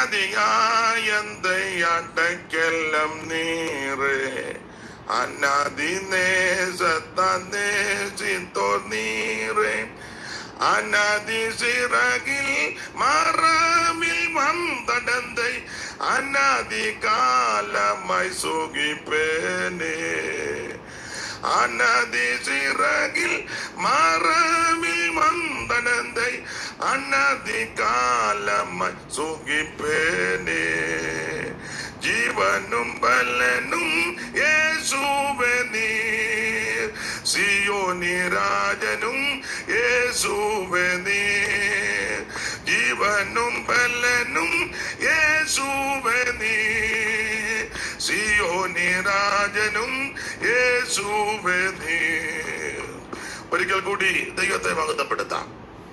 അനാദിയായന്തയടക്കെല്ലാം നീറേ അനാദി നേസത്തോ നീറേ അനാദി സിറകിൽ മറമിൽ വന്തടந்தை അനാദി കാലമായി സുഖിപ്പേനേ அனதி சிறகில் மரமில் வந்தனந்தை அனதி காலமாய் சுகிப்பேனே ജീവനും ബലനും യേശുവേ നീർ സിയോനി രാജനും യേശുവേ നീർ ജീവനും ബലനും യേശുവേ നീർ സിയോനി രാജനും യേശുവേ നീർ ഒരിക്കൽ കൂടി ദൈവത്തെ മഹത്വപ്പെടുത്താം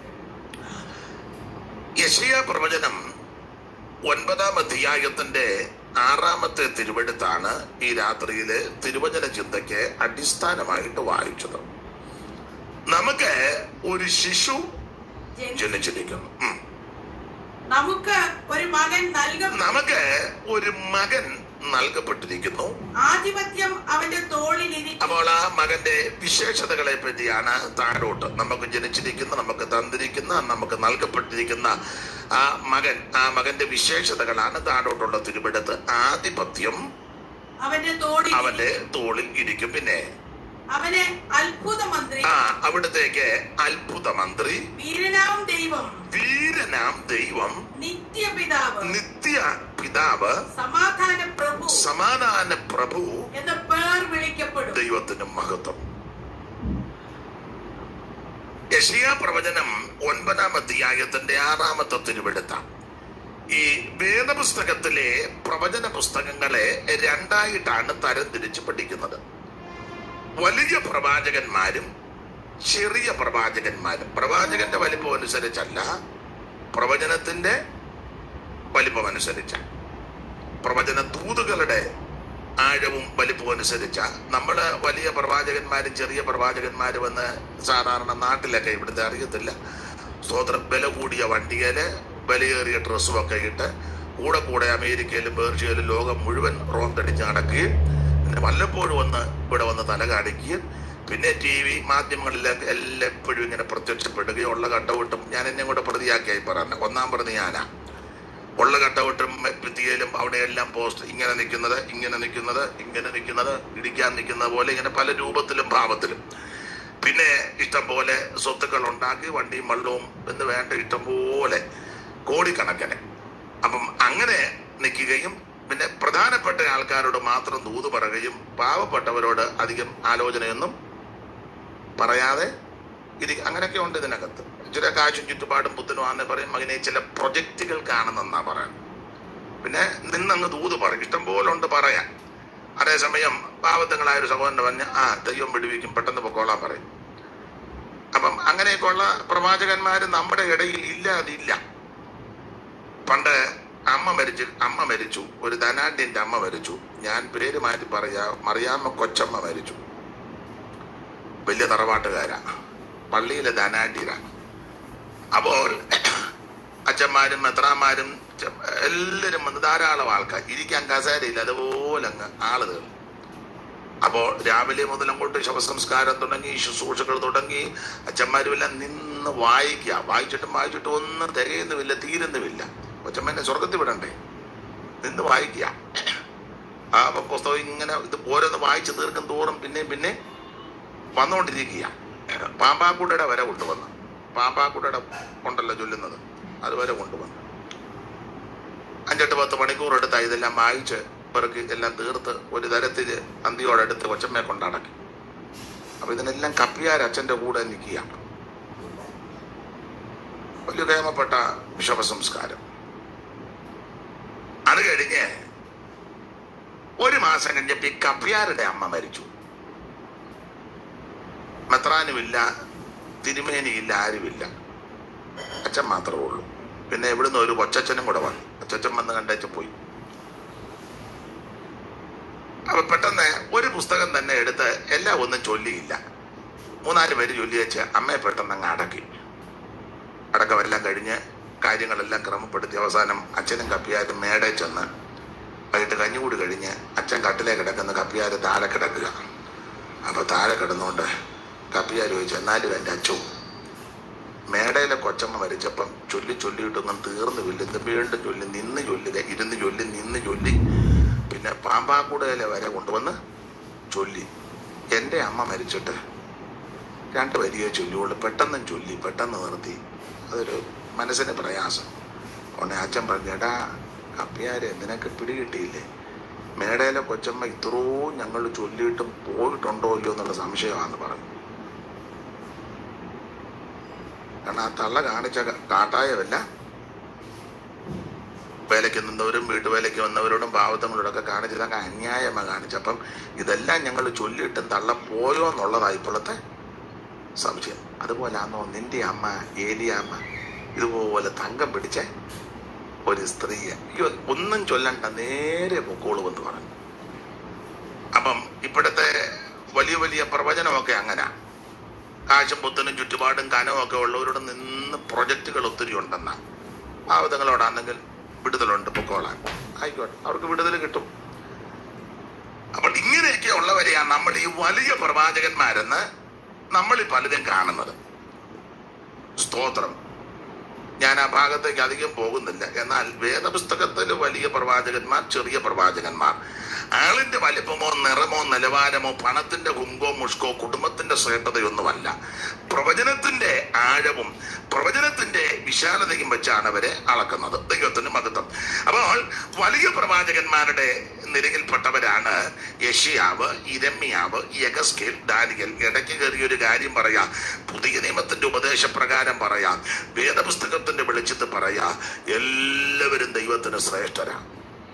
യശയ പ്രവചനം ഒൻപതാം അധ്യായത്തിന്റെ ആറാമത്തെ തിരുവെടുത്താണ് ഈ രാത്രിയിലെ തിരുവചന ചിന്തയ്ക്ക് അടിസ്ഥാനമായിട്ട് വായിച്ചത് നമുക്ക് ഒരു ശിശു ജനിച്ചിരിക്കുന്നു ഉം. നമുക്ക് ഒരു മകൻ നൽകും നമുക്ക് ഒരു മകൻ നൽകപ്പെട്ടിരിക്കുന്നു ആധിപത്യം അവന്റെ തോളിലിരിക്കും അപ്പോൾ ആ മകന്റെ വിശേഷതകളെ പറ്റിയാണ് താഴോട്ട് നമുക്ക് ജനിച്ചിരിക്കുന്ന നമുക്ക് തന്നിരിക്കുന്ന നമുക്ക് നൽകപ്പെട്ടിരിക്കുന്ന ആ മകൻ ആ മകന്റെ വിശേഷതകളാണ് താഴോട്ടുള്ള തിരുവെടുത്ത് ആധിപത്യം അവന്റെ തോളിൽ അവന്റെ തോളിൽ ഇരിക്കും പിന്നെ അവന് അത്ഭുത മന്ത്രി ആ അവിടത്തേക്ക് അത്ഭുത മന്ത്രി വീരനാം ദൈവം വീരനാം ദൈവം നിത്യപിതാവ് നിത്യ പിതാവ് സമാധാന പ്രഭു സമാധാന പ്രഭു എന്ന് പേർ വിളിക്കപ്പെടും ദൈവത്തിന് മഹത്വം യഷിയ പ്രവചനം ഒൻപതാം അധ്യായത്തിന്റെ ആറാമത്തെ തിരുവെടുത്ത ഈ വേദപുസ്തകത്തിലെ പ്രവചന പുസ്തകങ്ങളെ രണ്ടായിട്ടാണ് തരംതിരിച്ച് പഠിക്കുന്നത് വലിയ പ്രവാചകന്മാരും ചെറിയ പ്രവാചകന്മാരും പ്രവാചകന്റെ വലിപ്പം അനുസരിച്ചല്ല പ്രവചനത്തിന്റെ വലിപ്പം അനുസരിച്ച പ്രവചന ദൂതുകളുടെ ആഴവും വലിപ്പവും അനുസരിച്ച നമ്മള് വലിയ പ്രവാചകന്മാരും ചെറിയ പ്രവാചകന്മാരും എന്ന് സാധാരണ നാട്ടിലൊക്കെ ഇവിടുത്തെ അറിയത്തില്ല സ്വതന്ത്ര വില കൂടിയ വണ്ടിയില് വിലയേറിയ ഡ്രസ്സും ഒക്കെ ഇട്ട് കൂടെ കൂടെ അമേരിക്കയിലും പേർഷ്യയിലും ലോകം മുഴുവൻ റോന്തടിച്ച് നടക്കുകയും പിന്നെ വല്ലപ്പോഴും ഒന്ന് ഇവിടെ വന്ന് തല കാണിക്കുകയും പിന്നെ ടി വി മാധ്യമങ്ങളിലൊക്കെ എല്ലാം എപ്പോഴും ഇങ്ങനെ പ്രത്യക്ഷപ്പെടുകയും ഉള്ള കട്ടവിട്ടും ഞാൻ എന്നെ കൂടെ പ്രതിയാക്കിയായി പറഞ്ഞു ഒന്നാം പ്രതി ഞാനാ ഉള്ള കട്ടവിട്ടും ഭിത്തിയിലും അവിടെയെല്ലാം പോസ്റ്റ് ഇങ്ങനെ നിൽക്കുന്നത് ഇങ്ങനെ നിൽക്കുന്നത് ഇങ്ങനെ നിൽക്കുന്നത് ഇടിക്കാൻ നിൽക്കുന്നത് പോലെ ഇങ്ങനെ പല രൂപത്തിലും ഭാവത്തിലും പിന്നെ ഇഷ്ടം പോലെ സ്വത്തുക്കൾ ഉണ്ടാക്കി വണ്ടിയും വള്ളവും എന്ന് വേണ്ട ഇഷ്ടം പോലെ കോടിക്കണക്കിന് അപ്പം അങ്ങനെ നിൽക്കുകയും പിന്നെ പ്രധാനപ്പെട്ട ആൾക്കാരോട് മാത്രം ദൂത് പറയുകയും പാവപ്പെട്ടവരോട് അധികം ആലോചനയൊന്നും പറയാതെ ഇരി അങ്ങനെയൊക്കെ ഉണ്ട് ഇതിനകത്ത് ചില കാശും ചുറ്റുപാടും പുത്തനും ആന്ന് പറയും മകനെ ചില പ്രൊജക്റ്റുകൾ കാണുന്നെന്നാ പറയാൻ പിന്നെ നിന്നങ്ങ് ദൂത് പറയും ഇഷ്ടം പോലെ ഉണ്ട് പറയാൻ അതേസമയം പാവത്തങ്ങളായ ഒരു സഹോദരൻ പറഞ്ഞ് ആ ദൈവം വിടുവിക്കും പെട്ടെന്ന് പൊക്കോളാൻ പറയും അപ്പം അങ്ങനെയൊക്കെയുള്ള പ്രവാചകന്മാര് നമ്മുടെ ഇടയിൽ ഇല്ലാതില്ല പണ്ട് അമ്മ മരിച്ചു അമ്മ മരിച്ചു ഒരു ധനാഢ്യന്റെ അമ്മ മരിച്ചു ഞാൻ പേര് മാറ്റി പറയാ മറിയാമ്മ കൊച്ചമ്മ മരിച്ചു വലിയ തറവാട്ടുകാരാ പള്ളിയിലെ ധനാഢ്യരാണ് അപ്പോൾ അച്ഛന്മാരും മെത്രാന്മാരും ചെ- എല്ലാവരും വന്ന് ധാരാളം ആൾക്കാർ ഇരിക്കാൻ കസേരയില്ല അതുപോലെ അങ്ങ് ആളുകൾ അപ്പോൾ രാവിലെ മുതൽ അങ്ങോട്ട് ശവസംസ്കാരം തുടങ്ങി ശുശ്രൂഷകൾ തുടങ്ങി അച്ഛന്മാരും എല്ലാം നിന്ന് വായിക്കുക വായിച്ചിട്ടും വായിച്ചിട്ടും ഒന്നും തികയുന്നുമില്ല തീരുന്നുമില്ല കൊച്ചമ്മേനെ സ്വർഗത്തിൽ വിടണ്ടേ നിന്ന് വായിക്കുക ആ പുസ്തകം ഇങ്ങനെ ഇത് ഓരോന്ന് വായിച്ച് തീർക്കും തോറും പിന്നെയും പിന്നെ വന്നുകൊണ്ടിരിക്കുക പാമ്പാക്കുടയുടെ വരെ കൊണ്ടുവന്നു പാമ്പാക്കുടയുടെ ഉണ്ടല്ലോ ചൊല്ലുന്നത് അതുവരെ കൊണ്ടുവന്നു അഞ്ചെട്ട് പത്ത് മണിക്കൂർ എടുത്ത ഇതെല്ലാം വായിച്ച് ഇവർക്ക് എല്ലാം തീർത്ത് ഒരു തരത്തിൽ അന്തിയോടടുത്ത് കൊച്ചമ്മയെ കൊണ്ടടക്കി അപ്പൊ ഇതിനെല്ലാം കപ്പിയാർ അച്ഛന്റെ കൂടെ നിൽക്കുകയാണ് വലിയ കേമപ്പെട്ട വിഷമ സംസ്കാരം അത് കഴിഞ്ഞ് ഒരു മാസം കഴിഞ്ഞപ്പോ ഈ കപ്പിയാരുടെ അമ്മ മരിച്ചു മെത്രാനുമില്ല തിരുമേനിയില്ല ആരുമില്ല അച്ഛൻ മാത്രമേ ഉള്ളൂ പിന്നെ ഇവിടുന്ന് ഒരു കൊച്ചച്ഛനും കൂടെ വന്നു അച്ഛൻ വന്ന് കണ്ടേച്ച് പോയി അപ്പൊ പെട്ടെന്ന് ഒരു പുസ്തകം തന്നെ എടുത്ത് എല്ലാം ഒന്നും ചൊല്ലിയില്ല മൂന്നാല് പേര് ചൊല്ലി വെച്ച് അമ്മയെ പെട്ടെന്ന് അങ്ങ് അടക്കി അടക്കമെല്ലാം കഴിഞ്ഞ് കാര്യങ്ങളെല്ലാം ക്രമപ്പെടുത്തി അവസാനം അച്ഛനും കപ്പിയാരും മേടെ ചെന്ന് വൈകിട്ട് കഞ്ഞുകൂടി കഴിഞ്ഞ് അച്ഛൻ കട്ടിലേ കിടക്കുന്ന കപ്പിയാര് താഴെ കിടക്കുക അപ്പൊ താഴെ കിടന്നുകൊണ്ട് കപ്പിയാർ ചോദിച്ചു എന്നാലും എൻ്റെ അച്ഛൻ മേടയിലെ കൊച്ചമ്മ മരിച്ചപ്പം ചൊല്ലി ചൊല്ലിയിട്ടൊന്നും തീർന്നു ചൊല്ലുന്നു വീണ്ടും ചൊല്ലി നിന്ന് ചൊല്ലി ദേ ഇരുന്ന് ചൊല്ലി നിന്ന് ചൊല്ലി പിന്നെ പാമ്പാക്കുടയിലെ വരെ കൊണ്ടുവന്ന് ചൊല്ലി എൻ്റെ അമ്മ മരിച്ചിട്ട് രണ്ട് വരിയെ ചൊല്ലിയുള്ളൂ പെട്ടെന്നും ചൊല്ലി പെട്ടെന്ന് നിർത്തി അതൊരു മനസ്സിന് പ്രയാസം ഉടനെ അച്ഛൻ പറഞ്ഞു എടാ കപ്പിയാരെ നിനക്ക് പിടികിട്ടിയില്ലേ മേടയിലെ കൊച്ചമ്മ ഇത്രയും ഞങ്ങൾ ചൊല്ലിയിട്ടും പോയിട്ടുണ്ടോ ഇല്ലയോ എന്നുള്ള സംശയമാണെന്ന് പറഞ്ഞു കാരണം ആ തള്ള കാണിച്ച ക- കാട്ടായമല്ല വേലയ്ക്ക് നിന്നവരും വീട്ടുവേലയ്ക്ക് വന്നവരോടും പാവത്തങ്ങളോടൊക്കെ കാണിച്ചതൊക്കെ അന്യായമാണ് കാണിച്ചപ്പം ഇതെല്ലാം ഞങ്ങൾ ചൊല്ലിയിട്ടും തള്ള പോയോ എന്നുള്ളതാണ് ഇപ്പോഴത്തെ സംശയം അതുപോലാണോ നിന്റെ അമ്മ ഏലിയാമ്മ ഇതുപോലെ തങ്കം പിടിച്ച ഒരു സ്ത്രീയെ അയ്യോ ഒന്നും ചൊല്ലണ്ട നേരെ പൊക്കോളൂ എന്ന് പറഞ്ഞു അപ്പം ഇപ്പോഴത്തെ വലിയ വലിയ പ്രവചനമൊക്കെ അങ്ങനെ കാശും പുത്തനും ചുറ്റുപാടും കനവും ഒക്കെ ഉള്ളവരോട് നിന്ന് പ്രൊജക്റ്റുകൾ ഒത്തിരി ഉണ്ടെന്ന പാവതങ്ങളോടാണെങ്കിൽ വിടുതലുണ്ട് പൊക്കോളാൻ ആയിക്കോട്ടെ അവർക്ക് വിടുതൽ കിട്ടും അപ്പോൾ ഇങ്ങനെയൊക്കെ ഉള്ളവരെയാണ് നമ്മൾ ഈ വലിയ പ്രവാചകന്മാരെന്ന് നമ്മൾ ഈ പലരും കാണുന്നത് സ്തോത്രം ഞാൻ ആ ഭാഗത്തേക്ക് അധികം പോകുന്നില്ല എന്നാൽ വേദപുസ്തകത്തിൽ വലിയ പ്രവാചകന്മാർ ചെറിയ പ്രവാചകന്മാർ ആളിന്റെ വലിപ്പമോ നിറമോ നിലവാരമോ പണത്തിന്റെ ഹുങ്കോ മുഷ്കോ കുടുംബത്തിന്റെ ശ്രേഷ്ഠതയൊന്നുമല്ല പ്രവചനത്തിന്റെ ആഴവും പ്രവചനത്തിന്റെ വിശാലതയും വെച്ചാണ് അവരെ അളക്കുന്നത് ദൈവത്തിന് മഹത്വം അപ്പോൾ വലിയ പ്രവാചകന്മാരുടെ നിരയിൽപ്പെട്ടവരാണ് യഷിയാവ് ഇരമ്യാവ് യഗസ്കേൽ ദാനിയൽ ഇടയ്ക്ക് കയറിയ ഒരു കാര്യം പറയാ പുതിയ നിയമത്തിന്റെ ഉപദേശപ്രകാരം പറയാ വേദപുസ്തകത്തിന്റെ വെളിച്ചത്ത് പറയാ എല്ലാവരും ദൈവത്തിന് ശ്രേഷ്ഠരാണ്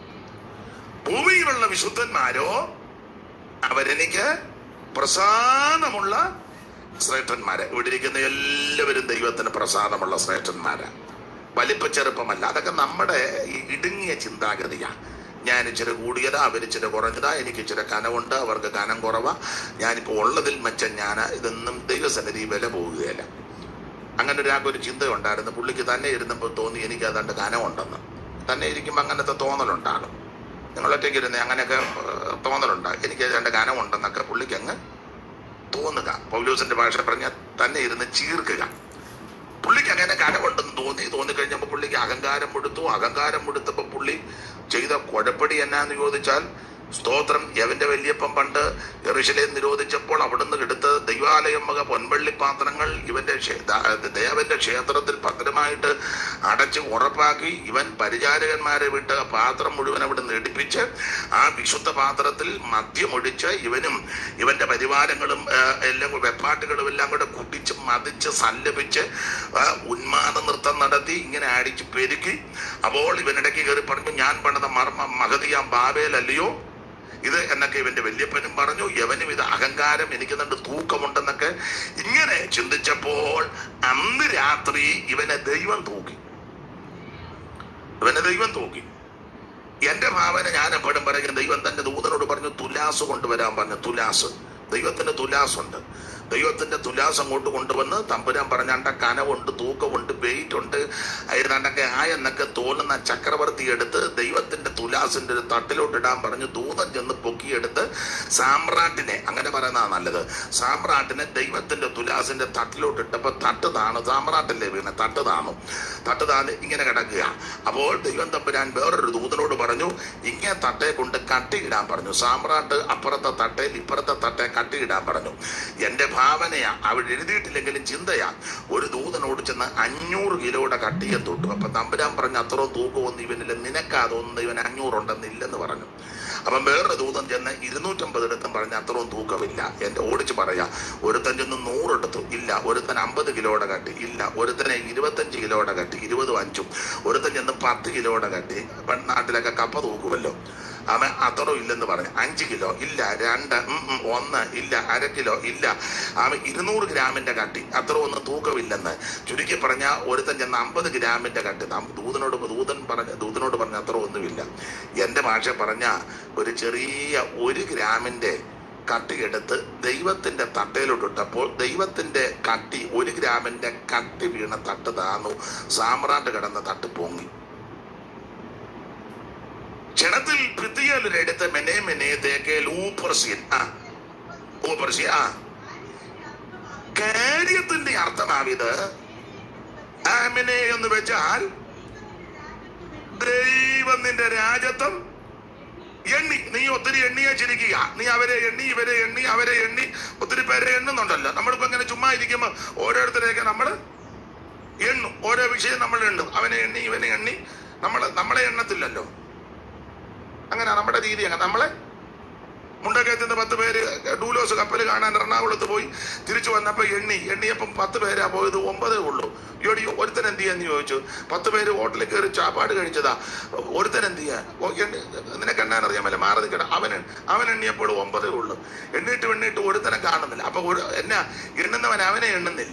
ഭൂമിയിലുള്ള വിശുദ്ധന്മാരോ അവരെനിക്ക് പ്രസാദമുള്ള ശ്രേഷ്ഠന്മാര് ഇവിടെ ഇരിക്കുന്ന എല്ലാവരും ദൈവത്തിന് പ്രസാദമുള്ള ശ്രേഷ്ഠന്മാരാ വലിപ്പ ചെറുപ്പമല്ല അതൊക്കെ നമ്മുടെ ഈ ഇടുങ്ങിയ ചിന്താഗതിയാ ഞാൻ ഇച്ചിരി കൂടിയതാ അവർ ഇച്ചിരി കുറഞ്ഞതാ എനിക്ക് ഇച്ചിരി കനവുണ്ട് അവർക്ക് കനം കുറവാ ഞാനിപ്പോൾ ഉള്ളതിൽ മെച്ചം ഞാൻ ഇതൊന്നും ദൈവസന്നിധി വില പോകുകയില്ല അങ്ങനെ ഒരാൾക്ക് ഒരു ചിന്തയുണ്ടായിരുന്നു പുള്ളിക്ക് തന്നെ ഇരുന്നപ്പോൾ തോന്നി എനിക്ക് അതാണ്ട് കനമുണ്ടെന്ന് തന്നെ ഇരിക്കുമ്പോൾ അങ്ങനത്തെ തോന്നലുണ്ടാകും നിങ്ങൾ ഒറ്റയ്ക്ക് ഇരുന്ന് അങ്ങനെയൊക്കെ ഏഹ്, തോന്നലുണ്ട് എനിക്ക് രണ്ട് കനമുണ്ടെന്നൊക്കെ പുള്ളിക്ക് അങ്ങ് തോന്നുക പൗലൂസിന്റെ ഭാഷ പറഞ്ഞ തന്നെ ഇരുന്ന് ചീർക്കുക പുള്ളിക്ക് അങ്ങനെ കനമുണ്ടെന്ന് തോന്നി തോന്നിക്കഴിഞ്ഞപ്പോൾ പുള്ളിക്ക് അഹങ്കാരം കൊടുത്തു അഹങ്കാരം കൊടുത്തപ്പോൾ പുള്ളി ചെയ്ത കുഴപ്പടി എന്നാന്ന് ചോദിച്ചാൽ സ്തോത്രം യവന്റെ വല്യപ്പൻ പണ്ട് എറിശലേം നിരോധിച്ചപ്പോൾ അവിടുന്ന് എടുത്ത ദൈവാലയം വക പൊൻവള്ളി പാത്രങ്ങൾ ഇവന്റെ ക്ഷേ- ദാ- ദേവന്റെ ക്ഷേത്രത്തിൽ ഭദ്രമായിട്ട് അടച്ച് ഉറപ്പാക്കി ഇവൻ പരിചാരകന്മാരെ വിട്ട് ആ പാത്രം മുഴുവൻ അവിടുന്ന് എടുപ്പിച്ച് ആ വിശുദ്ധ പാത്രത്തിൽ മദ്യമൊഴിച്ച് ഇവനും ഇവന്റെ പരിവാരങ്ങളും ആ, എല്ലാം കൂടെ വെപ്പാട്ടുകളും എല്ലാം കൂടെ കുട്ടിച്ച് മതിച്ച് സല്ലപിച്ച് ആ, ഉന്മാദ നൃത്തം നടത്തി ഇങ്ങനെ അടിച്ച് പെരുക്കി അപ്പോൾ ഇവനിടയ്ക്ക് കയറി പറഞ്ഞു ഞാൻ പണിത മർമ്മ മഹതിയാം ബാബേലല്ലയോ ഇത് എന്നൊക്കെ ഇവന്റെ വല്യപ്പനും പറഞ്ഞു യവനും ഇത് അഹങ്കാരം എനിക്ക് നല്ല തൂക്കമുണ്ടെന്നൊക്കെ ഇങ്ങനെ ചിന്തിച്ചപ്പോൾ അന്ന് രാത്രി ഇവനെ ദൈവം തൂക്കി ഇവനെ ദൈവം തൂക്കി എന്റെ ഭാവന ഞാൻ എപ്പോഴും പറയും ദൈവം തന്റെ ദൂതനോട് പറഞ്ഞു തുലാസ് കൊണ്ടുവരാൻ പറഞ്ഞു തുലാസ് ദൈവത്തിന്റെ തുലാസുണ്ട് ദൈവത്തിന്റെ തുലാസ് അങ്ങോട്ട് കൊണ്ടുവന്ന് തമ്പുരാൻ പറഞ്ഞാണ്ട കനവുണ്ട് തൂക്കമുണ്ട് വെയിറ്റ് ഉണ്ട് ഏതാണ്ടൊക്കെ ആ എന്നൊക്കെ തോന്നുന്ന ചക്രവർത്തി എടുത്ത് ദൈവത്തിന്റെ തുലാസിന്റെ ഒരു തട്ടിലോട്ട് ഇടാൻ പറഞ്ഞു ദൂതൻ ചെന്ന് പൊക്കിയെടുത്ത് സാമ്രാട്ടിനെ അങ്ങനെ പറയുന്നതാ നല്ലത് സാമ്രാട്ടിനെ ദൈവത്തിന്റെ തുലാസിന്റെ തട്ടിലോട്ട് ഇട്ടപ്പോ തട്ട് താണു സാമ്രാട്ടല്ലേ വീണ തട്ട് താണു തട്ട് താന്ന് ഇങ്ങനെ കിടക്കുക അപ്പോൾ ദൈവം തമ്പുരാൻ വേറൊരു ദൂതനോട് പറഞ്ഞു ഇങ്ങനെ തട്ടെ കൊണ്ട് കട്ടിയിടാൻ പറഞ്ഞു സാമ്രാട്ട് അപ്പുറത്തെ തട്ടയിൽ ഇപ്പുറത്തെ തട്ടെ കട്ടിയിടാൻ പറഞ്ഞു എന്റെ ഭാവനയാ അവിടെ എഴുതിയിട്ടില്ലെങ്കിലും ചിന്തയാ ഒരു ദൂതനോട് ചെന്ന് അഞ്ഞൂറ് കിലോയുടെ കട്ടിയെ തൊട്ടു അപ്പൊ തമ്പുരാൻ പറഞ്ഞു അത്രയും തൂക്കമൊന്നും ഇവനില്ല നിനക്കാ തോന്നുന്നത് ഇവൻ അഞ്ഞൂറുണ്ടെന്നില്ലെന്ന് പറഞ്ഞു അപ്പം വേറൊരു ദൂതൻ ചെന്ന് ഇരുന്നൂറ്റമ്പത് എടുത്തും പറഞ്ഞ അത്രയും തൂക്കമില്ല എന്റെ ഓടിച്ച് പറയാ ഒരുത്തൻ ചെന്ന് നൂറെടുത്തു ഇല്ല ഒരുത്തൻ അമ്പത് കിലോയുടെ കട്ടി ഇല്ല ഒരുത്തനെ ഇരുപത്തഞ്ച് കിലോയുടെ കട്ടി ഇരുപതും അഞ്ചും ഒരുത്തൻ ചെന്ന് പത്ത് കിലോയുടെ കട്ടി ഇപ്പം നാട്ടിലൊക്കെ കപ്പ തൂക്കുമല്ലോ അവൻ അത്രയും ഇല്ലെന്ന് പറഞ്ഞു അഞ്ച് കിലോ ഇല്ല രണ്ട് ഉം, ഉം, ഒന്ന് ഇല്ല അര കിലോ ഇല്ല അവൻ ഇരുന്നൂറ് ഗ്രാമിന്റെ കട്ടി അത്ര ഒന്നും തൂക്കമില്ലെന്ന് ചുരുക്കി പറഞ്ഞ ഒരുത്തൻ ചെന്ന് അമ്പത് ഗ്രാമിന്റെ കട്ടി നാം ദൂതനോട് ദൂതൻ പറഞ്ഞ ദൂതനോട് പറഞ്ഞ അത്ര ഒന്നുമില്ല എന്റെ ഭാഷ പറഞ്ഞ ഒരു ചെറിയ ഒരു ഗ്രാമിന്റെ കട്ടിയെടുത്ത് ദൈവത്തിന്റെ തട്ടയിലോട്ടിട്ടപ്പോൾ ദൈവത്തിന്റെ കട്ടി ഒരു ഗ്രാമിന്റെ കട്ടി വീണ തട്ട് താന്നു സാമ്രാട്ട് കിടന്ന തട്ട് പൊങ്ങി ക്ഷണത്തിൽ ഭിത്തിയലൊരെടുത്ത് മെനെ മെനെ തേക്കേൽ ഊപ്പർസിയൻ ആ ഊപ്പർസിയ ആ കാര്യത്തിന്റെ അർത്ഥമാവിത് ആമിനെ എന്ന് വെച്ചാൽ ദൈവം നിന്റെ രാജ്യത്വം എണ്ണി നീ ഒത്തിരി എണ്ണിയെ ചിരിക്കുക നീ അവരെ എണ്ണി ഇവരെ എണ്ണി അവരെ എണ്ണി ഒത്തിരി പേരെ എണ്ണുന്നുണ്ടല്ലോ നമ്മളിപ്പോ ഇങ്ങനെ ചുമ്മാ ഇരിക്കുമ്പോ ഓരോരുത്തരെയൊക്കെ നമ്മൾ എണ്ണും ഓരോ വിഷയം നമ്മൾ എണ്ണും അവനെ എണ്ണി ഇവനെ എണ്ണി നമ്മൾ നമ്മളെ എണ്ണത്തില്ലല്ലോ അങ്ങനെ നമ്മുടെ രീതി അങ്ങനെ നമ്മളെ മുണ്ടക്കയത്തുനിന്ന് പത്ത് പേര് ഡൂലോസ് കപ്പൽ കാണാൻ എറണാകുളത്ത് പോയി തിരിച്ചു വന്നപ്പോ എണ്ണി എണ്ണിയപ്പം പത്ത് പേരാ പോയത് ഒമ്പതേ ഉള്ളൂ ഇയോടി ഒരുത്തൻ എന്ത് ചെയ്യാന്ന് ചോദിച്ചു പത്ത് പേര് ഹോട്ടലിൽ കയറി ചാപ്പാട് കഴിച്ചതാ ഒരുത്തൻ എന്ത് ചെയ്യാൻ ഓ, എണ്ണി- നിനക്ക് എണ്ണാൻ അറിയാമല്ലോ മാറി നിൽക്കണം അവൻ അവൻ എണ്ണിയപ്പോൾ ഒമ്പതേ ഉള്ളൂ എണ്ണിട്ട് എണ്ണിട്ട് ഒരുത്തനെ കാണുന്നില്ല അപ്പൊ ഒരു എന്നാ എണ്ണുന്നവൻ അവനെ എണ്ണുന്നില്ല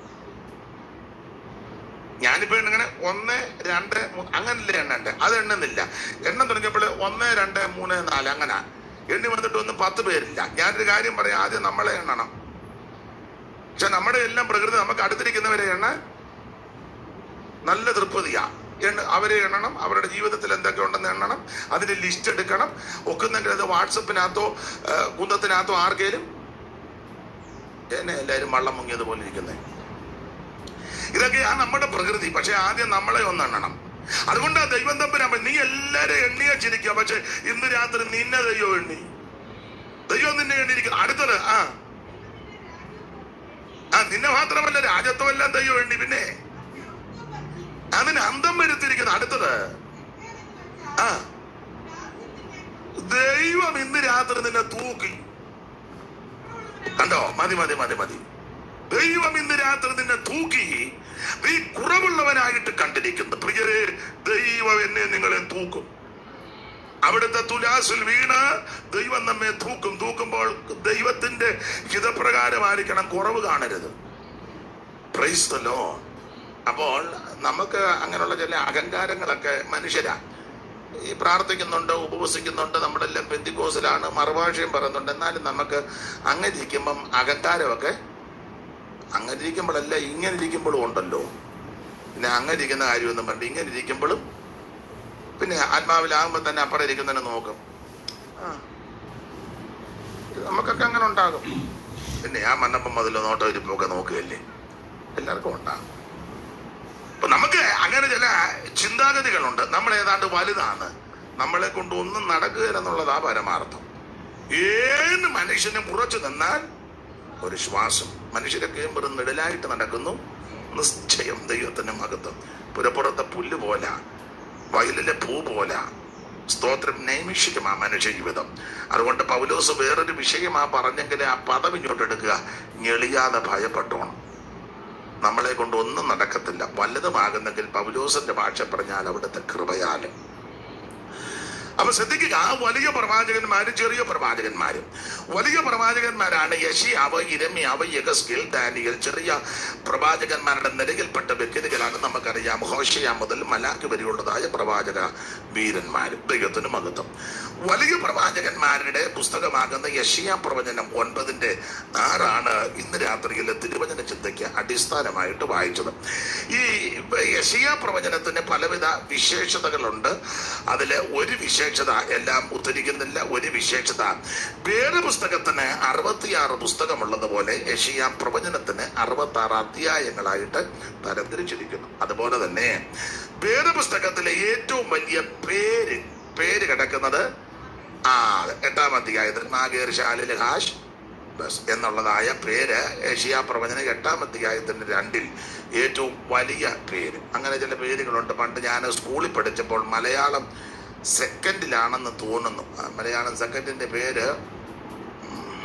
ഞാനിപ്പോ ഇങ്ങനെ ഒന്ന് രണ്ട് മൂ- അങ്ങനല്ലേ എണ്ണണ്ടേ അത് എണ്ണുന്നില്ല എണ്ണം തുടങ്ങിയപ്പോൾ ഒന്ന് രണ്ട് മൂന്ന് നാല് അങ്ങനെ എണ്ണി വന്നിട്ട് ഒന്നും പത്ത് പേരില്ല ഞാനൊരു കാര്യം പറയാം ആദ്യം നമ്മളെ എണ്ണണം പക്ഷെ നമ്മുടെ എല്ലാം പ്രകൃതി നമുക്ക് അടുത്തിരിക്കുന്നവരെ എണ്ണ നല്ല തൃപ്തിയാ എണ്ണ അവരെ എണ്ണണം അവരുടെ ജീവിതത്തിൽ എന്തൊക്കെ ഉണ്ടെന്ന് എണ്ണണം അതിന്റെ ലിസ്റ്റ് എടുക്കണം ഒക്കുന്നെങ്കിൽ അത് വാട്സപ്പിനകത്തോ ആ, കുന്തത്തിനകത്തോ ആർക്കേലും എന്നെ എല്ലാവരും വള്ളം മുങ്ങിയതുപോലെ ഇരിക്കുന്നത് ഇതൊക്കെയാണ് നമ്മുടെ പ്രകൃതി പക്ഷെ ആദ്യം നമ്മളെ ഒന്ന് എണ്ണണം അതുകൊണ്ടാ ദൈവം തമ്പുരാൻ നീ എല്ലാരും എണ്ണിയാ ചിരിക്കുക പക്ഷെ ഇന്ന് രാത്രി നിന്നെ ദൈവം എണ്ണി ദൈവം നിന്നെ എണ്ണിയിരിക്കുന്നു അടുത്തത് ആ ആ നിന്നെ മാത്രമല്ല രാജത്വമെല്ലാം ദൈവം എണ്ണി പിന്നെ അതിന് അന്തം വരുത്തിയിരിക്കുന്നു അടുത്തത് ആ ദൈവം ഇന്ന് രാത്രി നിന്നെ തൂക്കി കണ്ടോ മതി മതി മതി മതി ദൈവം ഇന്ന് രാത്രി നിന്നെ തൂക്കി നീ കുറവുള്ളവനായിട്ട് കണ്ടിരിക്കുന്നു പ്രിയരെ ദൈവം എന്നെ നിങ്ങളെ തൂക്കും അവിടുത്തെ തുലാസിൽ വീണ് ദൈവം നമ്മെ തൂക്കും തൂക്കുമ്പോൾ ദൈവത്തിന്റെ ഹിതപ്രകാരമായിരിക്കണം കുറവ് കാണരുത് പ്രൈസ് ദ ലോർഡ് അപ്പോൾ നമുക്ക് അങ്ങനെയുള്ള ചില അഹങ്കാരങ്ങളൊക്കെ മനുഷ്യരാ ഈ പ്രാർത്ഥിക്കുന്നുണ്ട് ഉപവസിക്കുന്നുണ്ട് നമ്മളെല്ലാം പെന്തിക്കോസിലാണ് മറുഭാഷയും പറയുന്നുണ്ട് എന്നാലും നമുക്ക് അങ്ങനെ ഇരിക്കുമ്പം അഹങ്കാരമൊക്കെ അങ്ങനെ ഇരിക്കുമ്പോഴല്ല ഇങ്ങനെ ഇരിക്കുമ്പോഴും ഉണ്ടല്ലോ പിന്നെ അങ്ങനെ ഇരിക്കുന്ന കാര്യമൊന്നും പറഞ്ഞു ഇങ്ങനെ ഇരിക്കുമ്പോഴും പിന്നെ ആത്മാവിലാകുമ്പോൾ തന്നെ അപ്പുറം ഇരിക്കുന്നതിനെ നോക്കും ആ ഇത് നമുക്കൊക്കെ അങ്ങനെ ഉണ്ടാകും പിന്നെ ആ മണ്ണപ്പം മുതൽ നോട്ടം ഇരിപ്പൊക്കെ നോക്കുകയല്ലേ എല്ലാവർക്കും ഉണ്ടാകും അപ്പൊ നമുക്ക് അങ്ങനെ ചില ചിന്താഗതികളുണ്ട് നമ്മൾ ഏതാണ്ട് വലുതാണ് നമ്മളെ കൊണ്ട് ഒന്നും നടക്കുകയില്ലെന്നുള്ളതാ പരമാർത്ഥം ഏത് മനുഷ്യനും ഉറച്ചു നിന്നാൽ ഒരു ശ്വാസം മനുഷ്യരൊക്കെ വെറും നിഴലായിട്ട് നടക്കുന്നു നിശ്ചയം ദൈവത്തിന്റെ മഹത്വം പുരപ്പുറത്തെ പുല്ല് പോല വയലിലെ പൂ പോല സ്തോത്രം നൈമിഷികമാ മനുഷ്യ ജീവിതം അതുകൊണ്ട് പൗലോസ് വേറൊരു വിഷയമാ പറഞ്ഞെങ്കിൽ ആ പദം ഇങ്ങോട്ട് എടുക്കുക ഞെളിയാതെ ഭയപ്പെട്ടോണം നമ്മളെ കൊണ്ട് ഒന്നും നടക്കത്തില്ല വല്ലതുമാകുന്നെങ്കിൽ പൗലോസിന്റെ ഭാഷ പറഞ്ഞാൽ അവിടുത്തെ കൃപയാലും അപ്പൊ ശ്രദ്ധിക്കുക ആ വലിയ പ്രവാചകന്മാരും ചെറിയ പ്രവാചകന്മാരും വലിയ പ്രവാചകന്മാരാണ് യഷിയാവ് ഇരമ്യാവ് യഗസ്കിൽ ദാനിയൽ ചെറിയ പ്രവാചകന്മാരുടെ നിലയിൽപ്പെട്ട വ്യക്തികളാണ് നമുക്കറിയാം ഹോഷയ മുതൽ മലാക്ക് വരെയുള്ളതായ പ്രവാചക വീരന്മാരും ദൈവത്തിന് മഹത്വം വലിയ പ്രവാചകന്മാരുടെ പുസ്തകമാകുന്ന യഷിയ പ്രവചനം ഒൻപതിന്റെ ആറാണ് ഇന്ന് രാത്രിയിലെ തിരുവചന ചിന്തയ്ക്ക് അടിസ്ഥാനമായിട്ട് വായിച്ചത് ഈ യഷിയ പ്രവചനത്തിന് പലവിധ വിശേഷതകളുണ്ട് അതിൽ ഒരു വിശേഷത എല്ലാം ഉദ്ധരിക്കുന്നില്ല ഒരു വിശേഷത വേദപുസ്തകത്തിന് അറുപത്തിയാറ് പുസ്തകമുള്ളതുപോലെ യഷിയ പ്രവചനത്തിന് അറുപത്തി ആറ് അധ്യായങ്ങളായിട്ട് തരംതിരിച്ചിരിക്കുന്നു അതുപോലെ തന്നെ വേദപുസ്തകത്തിലെ ഏറ്റവും വലിയ പേര് പേര് കിടക്കുന്നത് ആ എട്ടാം അധ്യായത്തിൽ നാഗേർശാലിൽ ഹാഷ് ബസ് എന്നുള്ളതായ പേര് ഏഷ്യ പ്രവചന എട്ടാം അധ്യായത്തിന്റെ രണ്ടിൽ ഏറ്റവും വലിയ പേര് അങ്ങനെ ചില പേരുകളുണ്ട് പണ്ട് ഞാൻ സ്കൂളിൽ പഠിച്ചപ്പോൾ മലയാളം സെക്കൻഡിലാണെന്ന് തോന്നുന്നു ആ, മലയാളം സെക്കൻഡിന്റെ പേര് ഉം,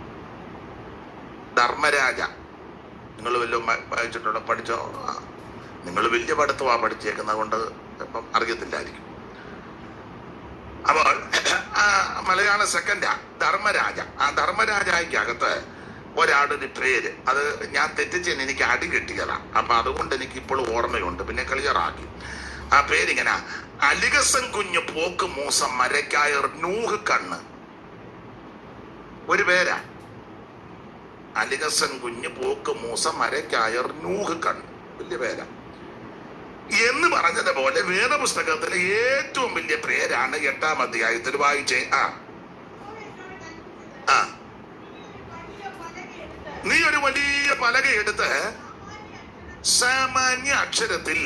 ധർമ്മരാജ നിങ്ങൾ വല്ലതും വാ- വായിച്ചിട്ടുണ്ടോ പഠിച്ചോ നിങ്ങൾ വലിയ പഠിത്തമാണ് പഠിച്ചേക്കുന്നത് കൊണ്ട് ഇപ്പം അറിയത്തില്ലായിരിക്കും അപ്പോൾ ആ മലയാള സെക്കൻഡാ ധർമ്മരാജ ആ ധർമ്മരാജയ്ക്കകത്ത് ഒരാടൊരു പേര് അത് ഞാൻ തെറ്റിച്ചതിന് എനിക്ക് അടി കിട്ടിയതാ അപ്പൊ അതുകൊണ്ട് എനിക്ക് ഇപ്പോൾ ഓർമ്മയുണ്ട് പിന്നെ ക്ലിയറാക്കി ആ പേരിങ്ങനെ അലികസൻ കുഞ്ഞ് പോക്ക് മൂസം മരക്കായർ നൂഹ് കണ്ണ് ഒരു പേരാ അലികസൻ കുഞ്ഞ് പോക്ക് മൂസ മരക്കായർ നൂഹ് കൺ വലിയ പേരാ എന്ന് പറഞ്ഞതുപോലെ വേദപുസ്തകത്തിലെ ഏറ്റവും വലിയ പേരാണ് എട്ടാം അധ്യായത്തിൽ വായിച്ചേ ആ ആ നീ ഒരു വലിയ പലക എടുത്ത് സാമാന്യ അക്ഷരത്തിൽ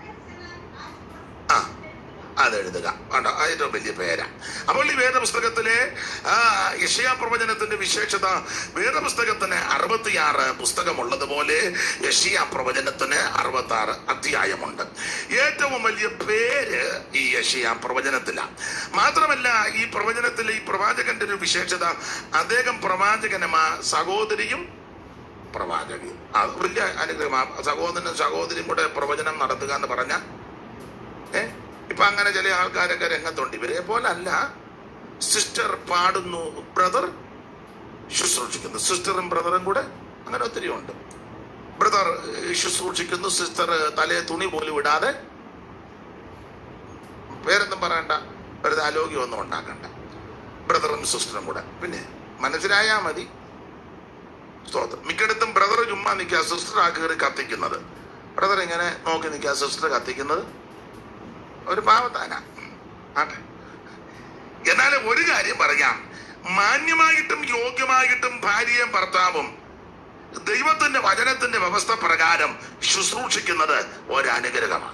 ആ അതെഴുതുക കണ്ടോ ഏറ്റവും വലിയ പേരാ അപ്പോൾ ഈ വേദപുസ്തകത്തിലെ ആ യഷയാ പ്രവചനത്തിന്റെ വിശേഷത വേദപുസ്തകത്തിന് അറുപത്തിയാറ് പുസ്തകമുള്ളതുപോലെ യഷിയ പ്രവചനത്തിന് അറുപത്തി ആറ് അധ്യായമുണ്ട് ഏറ്റവും വലിയ പേര് ഈ യഷിയ പ്രവചനത്തിലാണ് മാത്രമല്ല ഈ പ്രവചനത്തിലെ ഈ പ്രവാചകന്റെ ഒരു വിശേഷത അദ്ദേഹം പ്രവാചകനുമാ സഹോദരിയും പ്രവാചകി അത് വലിയ അനുഗ്രഹമാ സഹോദരനും സഹോദരിയും കൂടെ പ്രവചനം നടത്തുക എന്ന് പറഞ്ഞ ഏ ഇപ്പൊ അങ്ങനെ ചില ആൾക്കാരൊക്കെ രംഗത്തുണ്ട് ഇവരെ പോലല്ല സിസ്റ്റർ പാടുന്നു ബ്രദർ ശുശ്രൂഷിക്കുന്നു സിസ്റ്ററും ബ്രദറും കൂടെ അങ്ങനെ ഒത്തിരി ഉണ്ട് ബ്രദർ ശുശ്രൂഷിക്കുന്നു സിസ്റ്റർ തലയെ തുണി പോലും ഇടാതെ പേരൊന്നും പറയണ്ട വെറുതെ ആലോഗ്യമൊന്നും ഉണ്ടാക്കണ്ട ബ്രദറും സിസ്റ്ററും കൂടെ പിന്നെ മനസ്സിലായാ മതി സ്തോത്രം മിക്കയിടത്തും ബ്രദർ ചുമ്മാ നിൽക്കുക സിസ്റ്റർ ആ കയറി കത്തിക്കുന്നത് ബ്രദർ ഇങ്ങനെ നോക്കി നിൽക്കുക സിസ്റ്റർ കത്തിക്കുന്നത് ഒരു പാവത്താന ആട്ടെ എന്നാലും ഒരു കാര്യം പറയാം മാന്യമായിട്ടും യോഗ്യമായിട്ടും ഭാര്യയും ഭർത്താവും ദൈവത്തിന്റെ വചനത്തിന്റെ വ്യവസ്ഥ പ്രകാരം ശുശ്രൂഷിക്കുന്നത് ഒരനുഗ്രഹമാണ്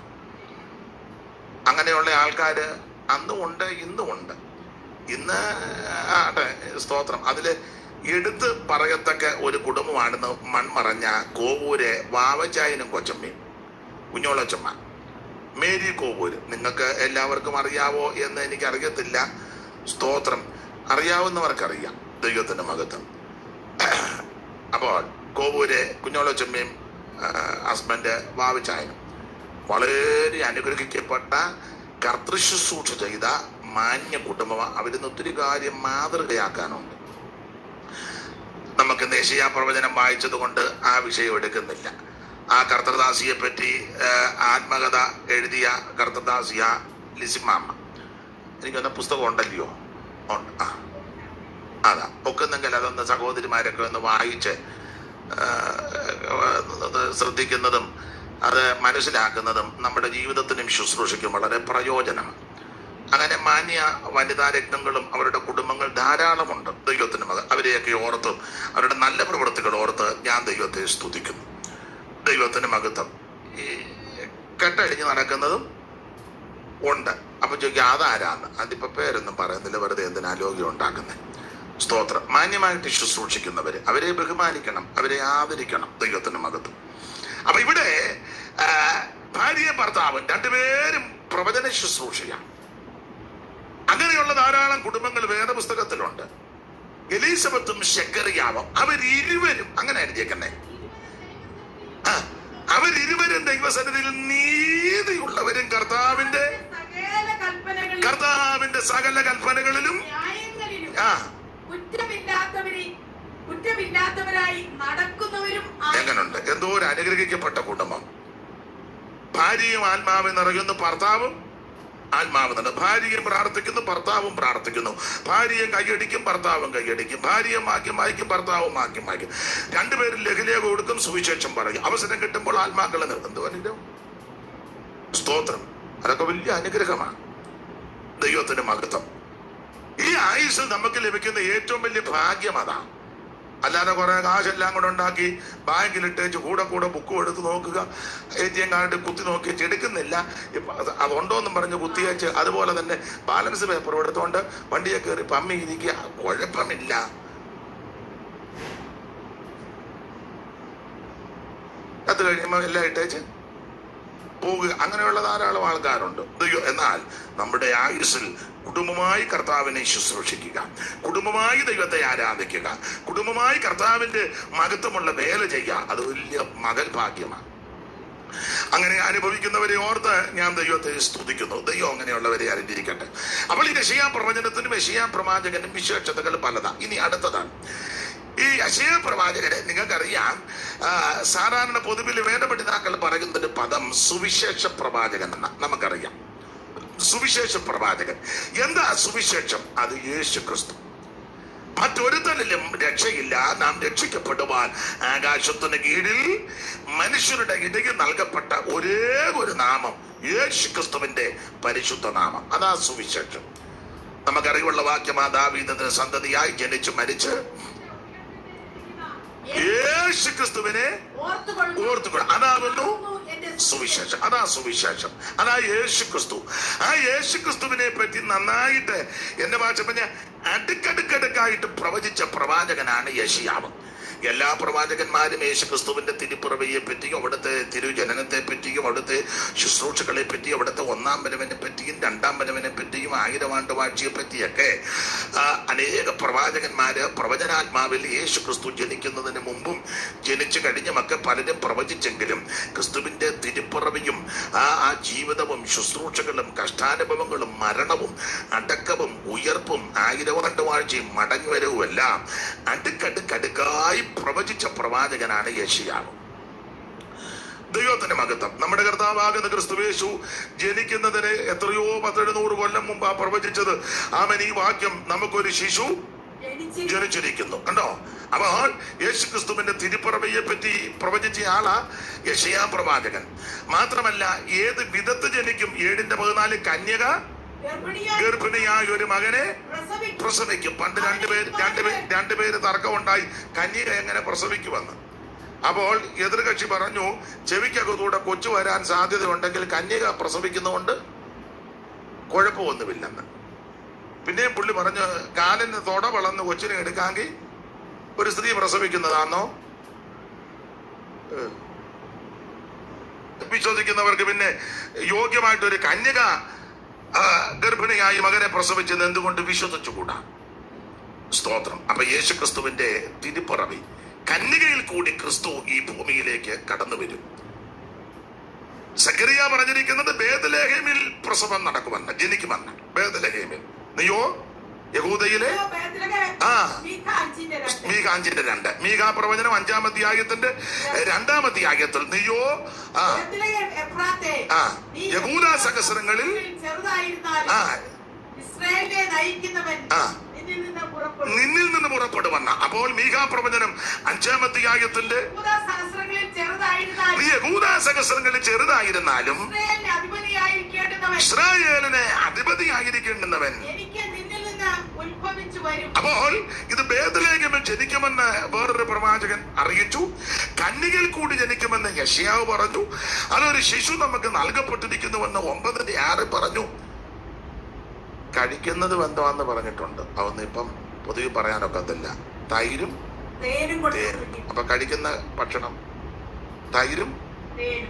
അങ്ങനെയുള്ള ആൾക്കാര് അന്നും ഉണ്ട് ഇന്നും ഉണ്ട് ഇന്ന് ആട്ടെ സ്തോത്രം അതില് എടുത്ത് പറയത്തക്ക ഒരു കുടുംബമാണെന്ന് മൺമറഞ്ഞ കോവൂര് വാവച്ചായനും കൊച്ചമ്മയും കുഞ്ഞോളച്ചമ്മ മേരി കോവൂര് നിങ്ങൾക്ക് എല്ലാവർക്കും അറിയാവോ എന്ന് എനിക്ക് അറിയത്തില്ല സ്തോത്രം അറിയാവുന്നവർക്കറിയാം ദൈവത്തിന്റെ മകത്വം അപ്പോൾ കോവൂര് കുഞ്ഞോളച്ചമ്മയും ഹസ്ബൻഡ് വാവിച്ചായനും വളരെ അനുഗ്രഹിക്കപ്പെട്ട കർത്തൃശുശ്രൂഷ ചെയ്ത മാന്യ കുടുംബമാണ് അവരിന്ന് ഒത്തിരി കാര്യം മാതൃകയാക്കാനുണ്ട് നമുക്ക് ദേശീയ പ്രവചനം വായിച്ചത് കൊണ്ട് ആ വിഷയം എടുക്കുന്നില്ല ആ കർത്തദാസിയെ പറ്റി ആ, ആത്മകഥ എഴുതിയ കർത്തദാസിയ ലിസിമാമ്മ എനിക്കൊന്ന പുസ്തകം ഉണ്ടല്ലയോ ഉണ്ട് ആ അതാ ഒക്കുന്നെങ്കിൽ അതൊന്ന് സഹോദരിമാരൊക്കെ ഒന്ന് വായിച്ച് ആ, അത് ശ്രദ്ധിക്കുന്നതും അത് മനസ്സിലാക്കുന്നതും നമ്മുടെ ജീവിതത്തിനും ശുശ്രൂഷയ്ക്കും വളരെ പ്രയോജനമാണ് അങ്ങനെ മാന്യ വനിതാ രത്നങ്ങളും അവരുടെ കുടുംബങ്ങൾ ധാരാളമുണ്ട് ദൈവത്തിന് മകൻ അവരെയൊക്കെ ഓർത്ത് അവരുടെ നല്ല പ്രവൃത്തികൾ ഓർത്ത് ഞാൻ ദൈവത്തെ സ്തുതിക്കുന്നു ദൈവത്തിന് മഹത്വം ഈ കെട്ടഴിഞ്ഞ് നടക്കുന്നതും ഉണ്ട് അപ്പൊ ചോദിക്കുക അതാരാന്ന് അതിപ്പോ പേരൊന്നും പറയുന്നില്ല വെറുതെ എന്തിനാ ലോകം ഉണ്ടാക്കുന്നത് സ്തോത്രം മാന്യമായിട്ട് ശുശ്രൂഷിക്കുന്നവര് അവരെ ബഹുമാനിക്കണം അവരെ ആദരിക്കണം ദൈവത്തിന് മകത്വം അപ്പൊ ഇവിടെ ആ, ഭാര്യയും ഭർത്താവും രണ്ടുപേരും പ്രവചന ശുശ്രൂഷയാണ് അങ്ങനെയുള്ള ധാരാളം കുടുംബങ്ങൾ വേദപുസ്തകത്തിലുണ്ട് എലീസബത്തും ശക്കറിയാവും അവരിരുവരും അങ്ങനെ എഴുതിയേക്കന്നെ ആ, അവരിരുവരും ദൈവസന്നിധിയിൽ നീതിയുള്ളവരും കർത്താവിന്റെ സകല കൽപ്പനകളിലും കർത്താവിന്റെ സകല കൽപ്പനകളിലും ന്യായങ്ങളിലും ആ കുറ്റമില്ലാത്തവരെ കുറ്റമില്ലാത്തവരായി നടക്കുന്നവരും ആയി. എങ്ങനുണ്ട് എന്തോ ഒരു അനുഗ്രഹിക്കപ്പെട്ട കുടുംബം ഭാര്യയും ആത്മാവ് നിറയുന്നു ഭർത്താവും ആത്മാവ് നിറ ഭാര്യയും പ്രാർത്ഥിക്കുന്നു ഭർത്താവും പ്രാർത്ഥിക്കുന്നു ഭാര്യയും കൈയടിക്കും ഭർത്താവും കൈയടിക്കും ഭാര്യയും വാക്യം വായിക്കും ഭർത്താവും വാക്യം വായിക്കും രണ്ടുപേരും ലഹരിയെ കൊടുക്കും സുവിശേഷം പറയും അവസരം കിട്ടുമ്പോൾ ആത്മാക്കളെ നിർത്തും എന്ത് അനുഗ്രഹം സ്തോത്രം അതൊക്കെ വലിയ അനുഗ്രഹമാണ് ദൈവത്തിന്റെ മഹത്വം ഈ ആയുസ് നമുക്ക് ലഭിക്കുന്ന ഏറ്റവും വലിയ ഭാഗ്യം അതാണ് അല്ലാതെ കുറെ കാശെല്ലാം കൂടെ ഉണ്ടാക്കി ബാങ്കിലിട്ടേച്ച് കൂടെ കൂടെ ബുക്കും എടുത്ത് നോക്കുക എ ടി എം കാർഡ് കുത്തി നോക്കി എടുക്കുന്നില്ല ഇപ്പൊ അത് അതുണ്ടോ എന്നും പറഞ്ഞ് കുത്തിയേച്ച് അതുപോലെ തന്നെ ബാലൻസ് പേപ്പർ എടുത്തുകൊണ്ട് വണ്ടിയെ കയറി പമ്മി ഇരിക്കുക കുഴപ്പമില്ല അത് കഴിയുമ്പോൾ എല്ലാം ഇട്ടേച്ച് പോകുക അങ്ങനെയുള്ള ധാരാളം ആൾക്കാരുണ്ട് ദൈവം എന്നാൽ നമ്മുടെ ആയുസ്സിൽ കുടുംബമായി കർത്താവിനെ ശുശ്രൂഷിക്കുക കുടുംബമായി ദൈവത്തെ ആരാധിക്കുക കുടുംബമായി കർത്താവിന്റെ മഹത്വമുള്ള വേല ചെയ്യുക അത് വലിയ മകൽ ഭാഗ്യമാണ് അങ്ങനെ അനുഭവിക്കുന്നവരെ ഓർത്ത് ഞാൻ ദൈവത്തെ സ്തുതിക്കുന്നു ദൈവം അങ്ങനെയുള്ളവരെ അറിഞ്ഞിരിക്കട്ടെ അപ്പോൾ ഈ രശയാ പ്രവചനത്തിനും യശയാ പ്രവാചകനും വിശേഷതകൾ പലതാ ഇനി അടുത്തതാണ് ഈ അശയ പ്രവാചകരെ നിങ്ങൾക്കറിയാം ആ, സാധാരണ പൊതുവിൽ വേദപഠിതാക്കൾ പറയുന്ന ഒരു പദം സുവിശേഷ പ്രവാചകൻ എന്ന നമുക്കറിയാം സുവിശേഷ പ്രവാചകൻ എന്താ സുവിശേഷം അത് യേശു ക്രിസ്തു മറ്റൊരുത്തലിലും രക്ഷയില്ല നാം രക്ഷിക്കപ്പെടുവാൻ ആകാശത്തിന് കീഴിൽ മനുഷ്യരുടെ ഇടയിൽ നൽകപ്പെട്ട ഒരേ ഒരു നാമം യേശു ക്രിസ്തുവിന്റെ പരിശുദ്ധ നാമം അതാ സുവിശേഷം നമുക്കറിവുള്ള വാക്യമാ ദാവീദത്തിന് സന്തതിയായി ജനിച്ചു മരിച്ച് യേശു ക്രിസ്തുവിനെ ഓർത്തുകൊള്ളുന്നു. ഓർത്തുകൊള്ളും അതാകുന്നു എന്റെ സുവിശേഷം അതാ സുവിശേഷം അതാ യേശു ക്രിസ്തു ആ യേശു ക്രിസ്തുവിനെ പറ്റി നന്നായിട്ട് എന്റെ ഭാഷ പറഞ്ഞ അടുക്കടുക്കടുക്കായിട്ട് പ്രവചിച്ച പ്രവാചകനാണ് യഷിയാവ് എല്ലാ പ്രവാചകന്മാരും യേശു ക്രിസ്തുവിന്റെ തിരുപ്പിറവിയെ പറ്റിയും അവിടുത്തെ തിരുജനനത്തെ പറ്റിയും അവിടുത്തെ ശുശ്രൂഷകളെ പറ്റിയും അവിടുത്തെ ഒന്നാം വരവിനെ പറ്റിയും രണ്ടാം വരവിനെ പറ്റിയും ആയിരം ആണ്ട് വാഴ്ചയെ പറ്റിയൊക്കെ ആ, അനേക പ്രവാചകന്മാര് പ്രവചനാത്മാവിൽ യേശു ക്രിസ്തു ജനിക്കുന്നതിന് മുമ്പും ജനിച്ചു കഴിഞ്ഞുമൊക്കെ പലരും പ്രവചിച്ചെങ്കിലും ക്രിസ്തുവിന്റെ തിരുപ്പിറവിയും ആ ആ ജീവിതവും ശുശ്രൂഷകളും കഷ്ടാനുഭവങ്ങളും മരണവും അടക്കവും ഉയർപ്പും ആയിരവാണ്ട് വാഴ്ചയും മടങ്ങിവരവും എല്ലാം അടുക്കടുക്കടുക്കായി പ്രവചിച്ച പ്രവാചകനാണ് യേശിയാവ് ദൈവത്തിന്റെ മഹത്വം നമ്മുടെ കർത്താവാകുന്ന ക്രിസ്തുവേശു ജനിക്കുന്നതിന് എത്രയോ പത്തെഴുന്നൂറ് കൊല്ലം മുമ്പ് ആ പ്രവചിച്ചത് ആമൻ ഈ വാക്യം നമുക്കൊരു ശിശു ജനിച്ചിരിക്കുന്നു. ജനിച്ചിരിക്കുന്നു കണ്ടോ അപ്പോൾ യേശു ക്രിസ്തുവിന്റെ തിരുപ്പിറവിയെ പറ്റി പ്രവചിച്ച ആളാ യശയാ പ്രവാചകൻ മാത്രമല്ല ഏത് വിധത്ത് ജനിക്കും ഏഴിന്റെ പതിനാല് കന്യക ഗർഭിണിയായി ഗർഭിണിയായ ഒരു മകനെ പ്രസവിക്കും. പ്രസവിക്കും പണ്ട് രണ്ടുപേര് രണ്ടുപേര് രണ്ടുപേര് തർക്കമുണ്ടായി കന്യക എങ്ങനെ പ്രസവിക്കുമെന്ന് അപ്പോൾ എതിർകക്ഷി പറഞ്ഞു ചെവിക്കകത്തൂടെ കൊച്ചു വരാൻ സാധ്യതയുണ്ടെങ്കിൽ കന്യക പ്രസവിക്കുന്നതുകൊണ്ട് കുഴപ്പമൊന്നുമില്ലെന്ന് പിന്നെയും പുള്ളി പറഞ്ഞു കാലിന് തൊട വളർന്ന് കൊച്ചിനെ എടുക്കാമെങ്കിൽ ഒരു സ്ത്രീ പ്രസവിക്കുന്നതാണോ ഏഹ്. വിശ്വസിക്കുന്നവർക്ക് പിന്നെ യോഗ്യമായിട്ട് ഒരു കന്യക ആ, ഗർഭിണിയായി മകനെ പ്രസവിച്ചത് എന്തുകൊണ്ട് വിശ്വസിച്ചുകൂടാ സ്തോത്രം അപ്പൊ യേശു ക്രിസ്തുവിന്റെ തിരുപ്പിറവി കന്യകയിൽ കൂടി ക്രിസ്തു ഈ ഭൂമിയിലേക്ക് കടന്നു വരും സക്കരിയ പറഞ്ഞിരിക്കുന്നത് ബേദലേഹേമിൽ പ്രസവം നടക്കുമെന്ന് ജനിക്കുമെന്ന് ബേദലേഹേമിൽ നീയോ യഹൂദയിലെ ഇതോ ബേത്ലഹേം, ആ. മീഖ അഞ്ചിന്റെ രണ്ട്. മീകാഞ്ചിന്റെ രണ്ട് മീകാ പ്രവചനം അഞ്ചാം അധ്യായത്തിന്റെ രണ്ടാം അധ്യായത്തിൽ നീയോ ആ ബേത്ലഹേം എഫ്രാത്തേ, ആ, നീ യഹൂദ സഹസ്രങ്ങളിൽ ചെറുതായിരുന്നാലും ആ ഇസ്രായേലിനെ നയിക്കുന്നവൻ ആ. നിന്നിൽ നിന്ന് പുറപ്പെടും നിന്നിൽ നിന്ന് പുറപ്പെടുവന്ന അപ്പോൾ മീകാ പ്രവചനം അഞ്ചാം അധ്യായത്തിന്റെ യഹൂദ സഹസ്രങ്ങളിൽ ചെറുതായിരുന്നാലും നീ യഹൂദ സഹസ്രങ്ങളിൽ ചെറുതായിരുന്നാലും ഇസ്രായേലിന് അധിപതിയായിരിക്കേണ്ടുന്നവൻ ഇസ്രായേലിനെ അധിപതിയായിരിക്കേണ്ടുന്നവൻ എനിക്ക് നിന്നിൽ നിന്ന് ഉത്ഭവിച്ചു വരും അപ്പോൾ ഇത് ബേദലേഖമിൽ ജനിക്കുമെന്ന് വേറൊരു പ്രവാചകൻ അറിയിച്ചു കന്യകയിൽ കൂടി ജനിക്കുമെന്ന് യഷ്യാവ് പറഞ്ഞു അതൊരു ശിശു നമുക്ക് നൽകപ്പെട്ടിരിക്കുന്നുവെന്ന് ഒമ്പതിന്റെ ആറ് പറഞ്ഞു കഴിക്കുന്നത് ബന്ധമാന്ന് പറഞ്ഞിട്ടുണ്ട് അതൊന്നും ഇപ്പം പൊതുവെ പറയാനൊക്കത്തില്ല തൈരും തേനും കൊണ്ട് തേനും കുടിക്കും. അപ്പൊ കഴിക്കുന്ന ഭക്ഷണം തൈരും തേനും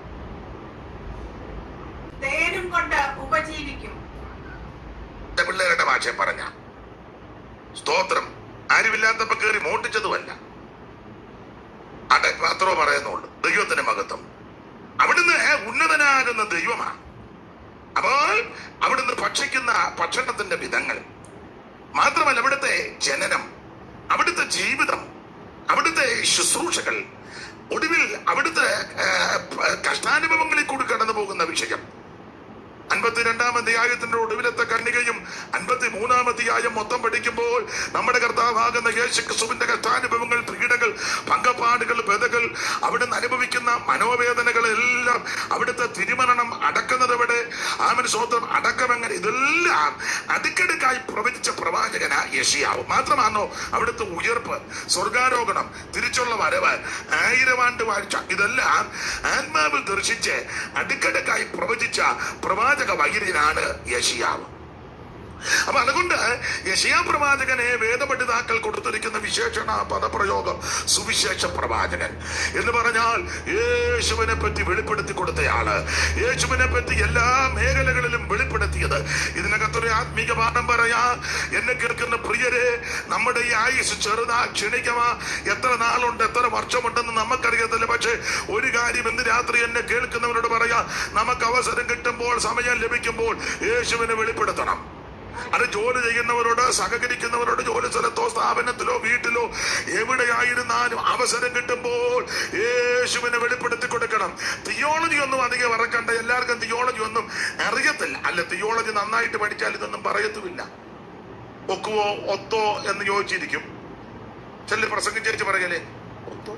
തേനും കൊണ്ട് ഉപജീവിക്കും എന്റെ പിള്ളേരുടെ ഭാഷ പറഞ്ഞ സ്തോത്രം ആരുമില്ലാത്തപ്പോ കയറി മോട്ടിച്ചതുമല്ല അടെ മാത്രമേ പറയുന്നുള്ളൂ ദൈവത്തിന്റെ മഹത്വം അവിടുന്ന് ഉന്നതനാകുന്ന ദൈവമാണ് അപ്പോൾ അവിടുന്ന് ഭക്ഷിക്കുന്ന ഭക്ഷണത്തിന്റെ വിധങ്ങൾ മാത്രമല്ല അവിടുത്തെ ജനനം അവിടുത്തെ ജീവിതം അവിടുത്തെ ശുശ്രൂഷകൾ ഒടുവിൽ അവിടുത്തെ ആ, കഷ്ടാനുഭവങ്ങളിൽ കൂടി കടന്നു പോകുന്ന വിഷയം അൻപത്തിരണ്ടാം അധ്യായത്തിന്റെ ഒടുവിലത്തെ കണ്ണികയും അൻപത്തി മൂന്നാം അധ്യായം മൊത്തം പഠിക്കുമ്പോൾ നമ്മുടെ കർത്താവാകുന്ന യേശു ക്രിസ്തുവിന്റെ കഷ്ടാനുഭവങ്ങൾ പീഡകൾ പങ്കപ്പാടുകൾ ബതകൾ അവിടുന്ന് അനുഭവിക്കുന്ന മനോവേദനകൾ എല്ലാം അവിടുത്തെ തിരുമരണം അടക്കുന്നത് എവിടെ ആമൻ സ്വന്തം അടക്കമെങ്ങനെ ഇതെല്ലാം അടുക്കടുക്കായി പ്രവചിച്ച പ്രവാചകന യഷിയാവ് മാത്രമാണോ അവിടുത്തെ ഉയർപ്പ് സ്വർഗാരോഹണം തിരിച്ചുള്ള വരവ് ആയിരം ആണ്ട് വാഴ്ച ഇതെല്ലാം ആത്മാവിൽ ദർശിച്ച് അടുക്കടുക്കായി പ്രവചിച്ച പ്രവാചക വൈര്യനാണ് യഷിയാവ് അപ്പൊ അതുകൊണ്ട് യശയാ പ്രവാചകനെ വേദപഠിതാക്കൾ കൊടുത്തിരിക്കുന്ന വിശേഷണ പദപ്രയോഗം സുവിശേഷ പ്രവാചകൻ എന്ന് പറഞ്ഞാൽ യേശുവിനെ പറ്റി വെളിപ്പെടുത്തി കൊടുത്തയാള് യേശുവിനെ പറ്റി എല്ലാ മേഖലകളിലും വെളിപ്പെടുത്തിയത് ഇതിനകത്തൊരു ആത്മീക പാഠം പറയാ എന്നെ കേൾക്കുന്ന പ്രിയരെ നമ്മുടെ ഈ ആയുസ് ചെറുതാ ക്ഷണിക്കമാ എത്ര നാളുണ്ട് എത്ര വർഷമുണ്ടെന്ന് നമുക്കറിയത്തില്ല പക്ഷെ ഒരു കാര്യം ഇന്ന് രാത്രി എന്നെ കേൾക്കുന്നവരോട് പറയാ നമുക്ക് അവസരം കിട്ടുമ്പോൾ സമയം ലഭിക്കുമ്പോൾ യേശുവിനെ വെളിപ്പെടുത്തണം അത് ജോലി ചെയ്യുന്നവരോട് സഹകരിക്കുന്നവരോട് ജോലി സ്ഥലത്തോ സ്ഥാപനത്തിലോ വീട്ടിലോ എവിടെയായിരുന്നാലും അവസരം കിട്ടുമ്പോൾ യേശുവിനെ വെളിപ്പെടുത്തി കൊടുക്കണം തിയോളജി ഒന്നും അധികം ഇറക്കണ്ട എല്ലാവർക്കും തിയോളജി ഒന്നും അറിയത്തില്ല അല്ല തിയോളജി നന്നായിട്ട് പഠിച്ചാൽ ഇതൊന്നും പറയത്തുമില്ല ഒക്കുവോ ഒത്തോ എന്ന് ചോദിച്ചിരിക്കും ചെല്ലു പ്രസംഗം ചേച്ചി പറയലേ ഒത്തോ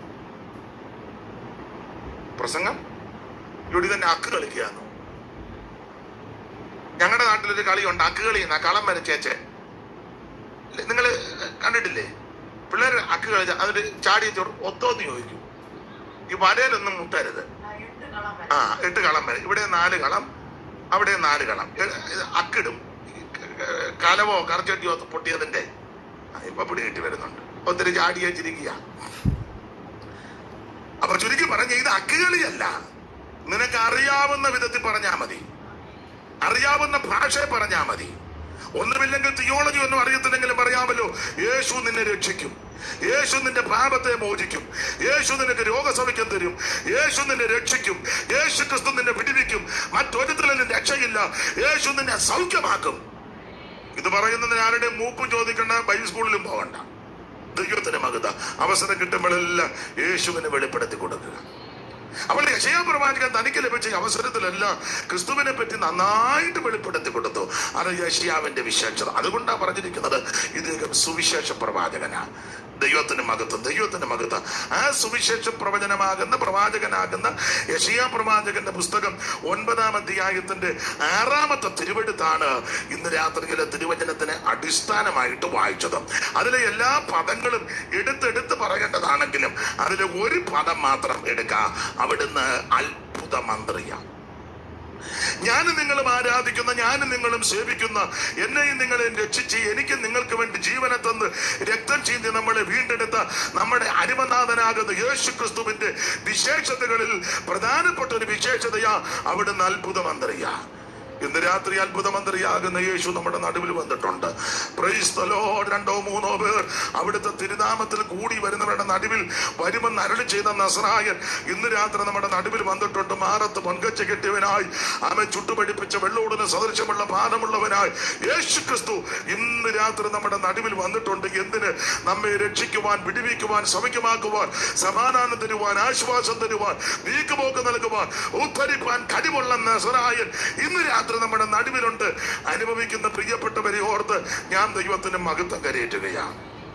പ്രസംഗം ഇവിടെ തന്നെ അക്ക് കളിക്കുകയാണോ ഞങ്ങളുടെ നാട്ടിലൊരു കളിയുണ്ട് അക്ക് കളി എന്നാ കളം വരച്ചേച്ചേ നിങ്ങൾ കണ്ടിട്ടില്ലേ പിള്ളേർ അക്ക് കളിച്ച അതിന് ചാടി ചോറ് ഒത്തോന്ന് ചോദിക്കും ഈ വരയിലൊന്നും മുട്ടരുത് ആ, എട്ട് കളം വരെ. ആ എട്ട് കളം വരെ ഇവിടെ നാല് കളം അവിടെ നാല് കളം എ- ഇത് അക്കിടും ഈ ക- ക- കലവോ കറച്ചട്ടിയോ പൊട്ടിയതിന്റെ ആ, ഇപ്പൊ പിടി കിട്ടി വരുന്നുണ്ട് ഒത്തിരി ചാടി വെച്ചിരിക്കുക അപ്പൊ ചുരുക്കി പറഞ്ഞ ഇത് അക്കുകളിയല്ല നിനക്ക് അറിയാവുന്ന വിധത്തിൽ പറഞ്ഞാ മതി അറിയാവുന്ന ഭാഷയെ പറഞ്ഞാ മതി ഒന്നുമില്ലെങ്കിൽ തിയോളജി ഒന്നും അറിയത്തില്ലെങ്കിലും പറയാമല്ലോ യേശു നിന്നെ രക്ഷിക്കും യേശു നിന്റെ പാപത്തെ മോചിക്കും യേശു നിനക്ക് രോഗസൗഖ്യം തരും യേശു നിന്നെ രക്ഷിക്കും യേശു ക്രിസ്തു നിന്നെ പിടിവിക്കും മറ്റൊരുത്തലും രക്ഷയില്ല യേശു നിന്നെ സൗഖ്യമാക്കും ഇത് പറയുന്നതിന് ആരുടെയും മൂപ്പും ചോദിക്കണ്ട ബൈബിൾ സ്കൂളിലും പോകണ്ട ദൈവത്തിന് മകുത അവസരം കിട്ടുമ്പോഴെല്ലാം യേശുവിനെ വെളിപ്പെടുത്തി കൊടുക്കുക അവൾ യശയാ പ്രവാചകൻ തനിക്ക് ലഭിച്ച ഈ അവസരത്തിലെല്ലാം ക്രിസ്തുവിനെ പറ്റി നന്നായിട്ട് വെളിപ്പെടുത്തി കൊടുത്തു അത് യശയാവിന്റെ വിശേഷത അതുകൊണ്ടാണ് പറഞ്ഞിരിക്കുന്നത് ഇദ്ദേഹം സുവിശേഷ പ്രവാചകനാ ദൈവത്തിന് മകത്വം ദൈവത്തിന് മകത്വം ആ സുവിശേഷ പ്രവചനമാകുന്ന പ്രവാചകനാകുന്ന യശയാ പ്രവാചകന്റെ പുസ്തകം ഒൻപതാം അധ്യായത്തിന്റെ ആറാമത്തെ തിരുവെടുത്താണ് ഇന്ന് രാത്രിയിലെ തിരുവചനത്തിന് അടിസ്ഥാനമായിട്ട് വായിച്ചത് അതിലെ എല്ലാ പദങ്ങളും എടുത്തെടുത്ത് പറയേണ്ടതാണെങ്കിലും അതിലെ ഒരു പദം മാത്രം എടുക്കുക അവിടുന്ന് അത്ഭുത മന്ത്രിയാണ് ഞാനും നിങ്ങളും ആരാധിക്കുന്ന ഞാനും നിങ്ങളും സേവിക്കുന്ന എന്നെയും നിങ്ങളെയും രക്ഷിച്ച് എനിക്ക് നിങ്ങൾക്ക് വേണ്ടി ജീവനെ തന്ന് രക്തം ചീന്തി നമ്മളെ വീണ്ടെടുത്ത നമ്മുടെ അരിമനാഥനാകുന്ന യേശു ക്രിസ്തുവിന്റെ വിശേഷതകളിൽ പ്രധാനപ്പെട്ട ഒരു വിശേഷതയാ അവിടുന്ന് അത്ഭുത മന്ത്രിയാ ഇന്ന് രാത്രി അത്ഭുതമന്ത്രിയാകുന്ന യേശു നമ്മുടെ നടുവിൽ വന്നിട്ടുണ്ട് Praise the Lord. രണ്ടോ മൂന്നോ പേർ അവിടുത്തെ തിരുനാമത്തിൽ കൂടി വരുന്നവരുടെ നടുവിൽ വരുമെന്ന് അരളി ചെയ്ത നസറായൻ ഇന്ന് രാത്രി നമ്മുടെ നടുവിൽ വന്നിട്ടുണ്ട് മാറത്ത് പൊൻകച്ച കെട്ടിയവനായി ആമെ ചുട്ടുപടിപ്പിച്ച വെള്ളോടിന് സദൃശമുള്ള ഭാരമുള്ളവനായി യേശു ക്രിസ്തു ഇന്ന് രാത്രി നമ്മുടെ നടുവിൽ വന്നിട്ടുണ്ട് എന്തിന് നമ്മെ രക്ഷിക്കുവാൻ വിടുവിക്കുവാൻ സൗഖ്യമാക്കുവാൻ സമാധാനം തരുവാൻ ആശ്വാസം തരുവാൻ നീക്കുപോക്ക് നൽകുവാൻ ഉദ്ധരിപ്പാൻ കഴിവുള്ള നസറായൻ ഇന്ന് രാത്രി നമ്മുടെ നടുവിലുണ്ട് അനുഭവിക്കുന്ന പ്രിയപ്പെട്ടവരെ ഓർത്ത് ഞാൻ ദൈവത്തിന് മഹത്വം കരയേറ്റുകയാണ്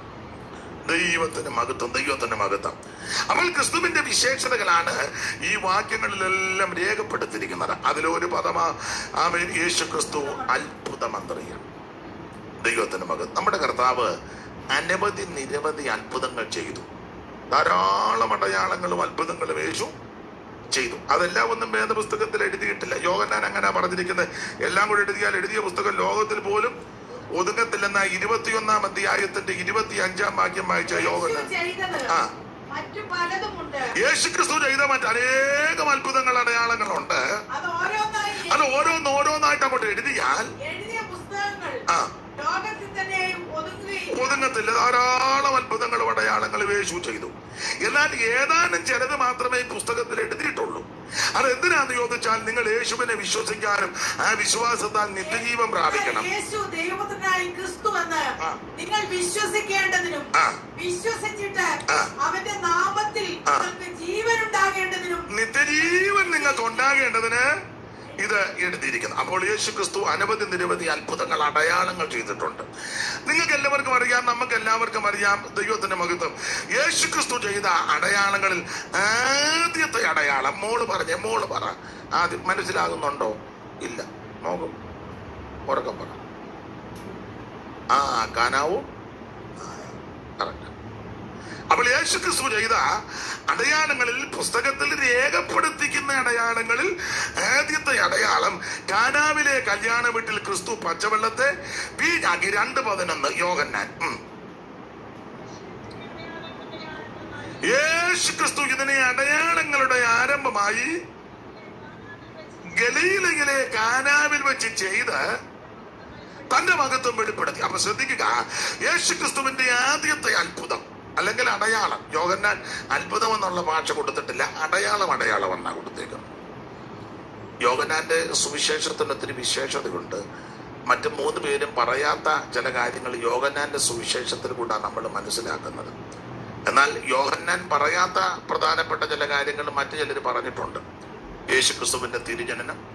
ദൈവത്തിന് മഹത്വം ദൈവത്തിന് മഹത്വം അവൾ ക്രിസ്തുവിന്റെ വിശേഷതകളാണ് ഈ വാക്യങ്ങളിലെല്ലാം രേഖപ്പെടുത്തിയിരിക്കുന്നത് അതിലൊരു പദമാ ആമേൻ യേശു ക്രിസ്തു അത്ഭുത മന്ത്രിയാണ് ദൈവത്തിന് മകൻ നമ്മുടെ കർത്താവ് അനവധി നിരവധി അത്ഭുതങ്ങൾ ചെയ്തു ധാരാളം അടയാളങ്ങളും അത്ഭുതങ്ങളും യേശു ചെയ്തു അതെല്ലാം ഒന്നും വേദപുസ്തകത്തിൽ എഴുതിയിട്ടില്ല യോഗനാൻ അങ്ങനെ പറഞ്ഞിരിക്കുന്നത് എല്ലാം കൂടി എഴുതിയാൽ എഴുതിയ പുസ്തകം ലോകത്തിൽ പോലും ഒതുങ്ങത്തില്ലെന്ന ഇരുപത്തിയൊന്നാം അധ്യായത്തിന്റെ ഇരുപത്തി അഞ്ചാം വാക്യം വായിച്ച യേശു യോഗനാൻ ചെയ്തത് ആ. മറ്റു പലതുമുണ്ട് യേശു ക്രിസ്തു ചെയ്ത മറ്റനേകം അത്ഭുതങ്ങൾ അടയാളങ്ങളുണ്ട് അത് ഓരോന്നായി അത് ഓരോന്ന് ഓരോന്നായിട്ട് അങ്ങോട്ട് എഴുതിയാൽ എഴുതിയ പുസ്തകങ്ങൾ ആ ലോകത്തിൽ തന്നെ ഒതുങ്ങുകയും ഒതുങ്ങത്തില്ല ധാരാളം അത്ഭുതങ്ങളും അടയാളങ്ങളും യേശു ചെയ്തു എന്നാൽ ഏതാനും ചിലത് മാത്രമേ ഈ പുസ്തകത്തിൽ എഴുതിയിട്ടുള്ളൂ അത് എന്തിനാന്ന് ചോദിച്ചാൽ നിങ്ങൾ യേശുവിനെ വിശ്വസിക്കാനും ആ വിശ്വാസത്താൽ നിത്യജീവൻ പ്രാപിക്കണം യേശു ദൈവത്തിനായി ക്രിസ്തു എന്ന് ആ. നിങ്ങൾ വിശ്വസിക്കേണ്ടതിനും ആ. വിശ്വസിച്ചിട്ട് ആ. അവന്റെ നാമത്തിൽ ആ. നിങ്ങൾക്ക് ജീവൻ ഉണ്ടാകേണ്ടതിനും നിത്യജീവൻ നിങ്ങൾക്ക് ഉണ്ടാകേണ്ടതിന് ഇത് എഴുതിയിരിക്കുന്നു അപ്പോൾ യേശു ക്രിസ്തു അനവധി നിരവധി അത്ഭുതങ്ങൾ അടയാളങ്ങൾ ചെയ്തിട്ടുണ്ട് നിങ്ങൾക്ക് എല്ലാവർക്കും അറിയാം നമുക്ക് എല്ലാവർക്കും അറിയാം ദൈവത്തിന്റെ മഹത്വം യേശു ക്രിസ്തു ചെയ്ത അടയാളങ്ങളിൽ ആദ്യത്തെ അടയാളം മോള് പറഞ്ഞേ മോള് പറ ആദ്യം മനസ്സിലാകുന്നുണ്ടോ ഇല്ല നോക്കും ഉറക്കം പറ ആ കാനാവും കറക്റ്റ് അപ്പോൾ യേശു ക്രിസ്തു ചെയ്ത അടയാളങ്ങളിൽ പുസ്തകത്തിൽ രേഖപ്പെടുത്തിക്കുന്ന അടയാളങ്ങളിൽ ആദ്യത്തെ അടയാളം കാനാവിലെ കല്യാണ വീട്ടിൽ ക്രിസ്തു പച്ചവെള്ളത്തെ വീഞ്ഞാക്കി രണ്ട് പതിനൊന്ന് യോഗന്നാൻ ഉം. യേശു ക്രിസ്തു ഇതിനെ അടയാളങ്ങളുടെ ആരംഭമായി ഗലീലയിലെ കാനാവിൽ വെച്ച് ചെയ്ത് തന്റെ മഹത്വം വെളിപ്പെടുത്തി അപ്പൊ ശ്രദ്ധിക്കുക യേശു ക്രിസ്തുവിന്റെ ആദ്യത്തെ അത്ഭുതം അല്ലെങ്കിൽ അടയാളം യോഗന്നാൻ അത്ഭുതം എന്നുള്ള ഭാഷ കൊടുത്തിട്ടില്ല അടയാളം അടയാളം എന്നാ കൊടുത്തേക്കുന്നത് യോഗനാന്റെ സുവിശേഷത്തിന് ഒത്തിരി വിശേഷതയുണ്ട് മറ്റു മൂന്ന് പേരും പറയാത്ത ചില കാര്യങ്ങൾ യോഗന്നാന്റെ സുവിശേഷത്തിൽ കൂടാ നമ്മൾ മനസ്സിലാക്കുന്നത് എന്നാൽ യോഹന്നാൻ പറയാത്ത പ്രധാനപ്പെട്ട ചില കാര്യങ്ങൾ മറ്റു ചിലർ പറഞ്ഞിട്ടുണ്ട് യേശു ക്രിസ്തുവിന്റെ തിരുജനനം